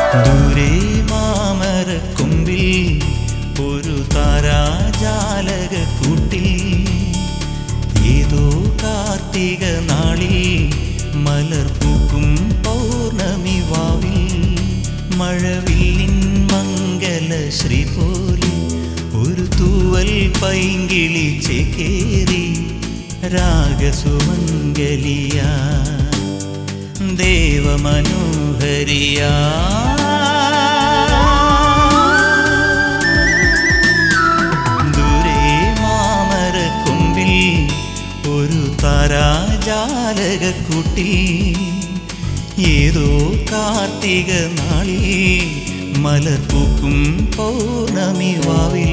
ദൂരെ മാമരക്കൊമ്പിൽ ഒരു താരാജാലക കൂട്ടിൽ ഏതോ കാർത്തിക നാളിൽ മലർപ്പൂക്കും പൗർണമി വാവിൽ മഴവില്ലിൻ മംഗല ശ്രീ പോലെ ഒരു തൂവൽ പൈങ്കിളി ചേക്കേറി രാഗസുമംഗലിയാ ദേവമനോഹരിയാ ദൂരെ മാമരക്കൊമ്പിൽ ഒരു താരാജാലകക്കൂട്ടിൽ ഏതോ കാർത്തിക നാളിൽ മലർപ്പൂക്കും പൗർണമി വാവിൽ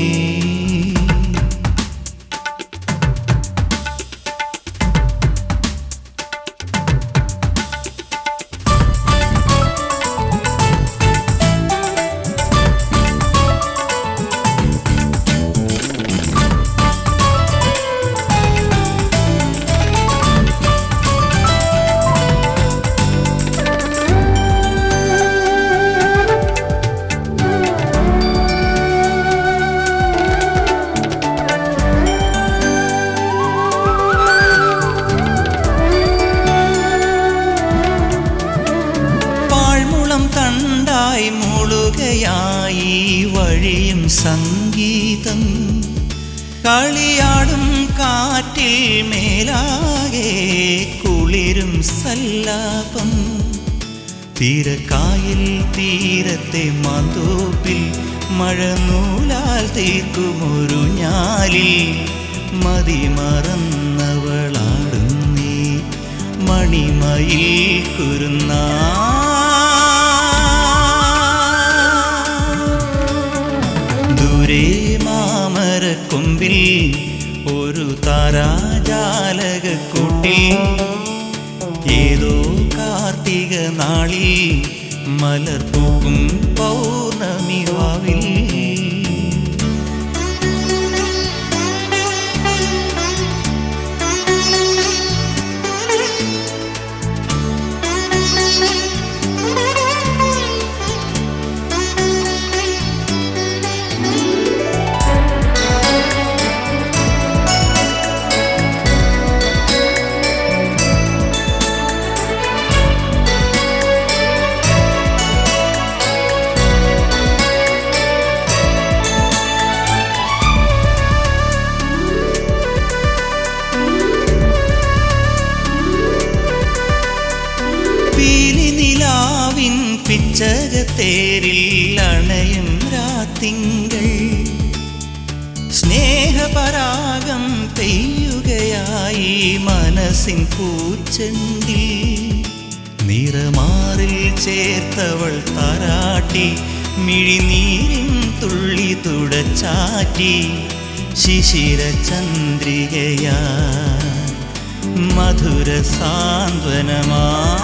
പാഴ്മുളം തണ്ടായി മുളുകയായി വഴിയും സംഗീതം കളിയാടും കാറ്റിൽ മേലാകെ കുളിരും സല്ലാപം തീരക്കായൽ തീരത്തെ മാന്തോപ്പിൽ മഴനൂലാൽ തീർക്കുമൊരു ഞാലിൽ മതിമറന്നവളാടുന്നേ മണിമയിൽ കുരുന്ന ദൂരെ മാമരക്കൊമ്പിൽ ഒരു താരാജാലകക്കൂട്ടിൽ ഏതോ കാർത്തിക നാളിൽ മലർപ്പൂക്കും പൗർണമി വാവിൽ പീലി നിലാവിൻ പിച്ചകത്തേരിൽ അണയും രാത്തിങ്കൾ സ്നേഹപരാഗം പെയ്യുകയായി മനസ്സിൻ പൂച്ചെണ്ടിൽ നിറമാറിൽ ചേർത്തവൾ താരാട്ടി മിഴിനീരിൻ തുള്ളി തുടച്ചാറ്റി ശിശിര ചന്ദ്രികയാ മധുര സാന്ത്വനമാ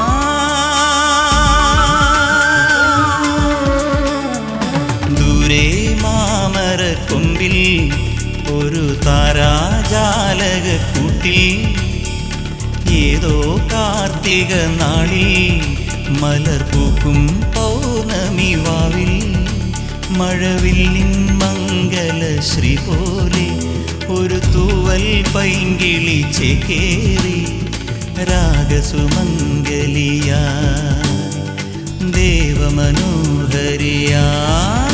ദൂരെ മാമരക്കൊമ്പിൽ ഒരു താരാജാലക കൂട്ടിൽ ഏതോ കാർത്തിക നാളിൽ മലർപ്പൂക്കും പൗർണമി വാവിൽ മഴവില്ലിൻ മംഗല ശ്രീ പോലെ ഒരു തൂവൽ പൈങ്കിളി ചേക്കേറി രാഗസുമംഗലിയാ ദേവമനോഹരിയാ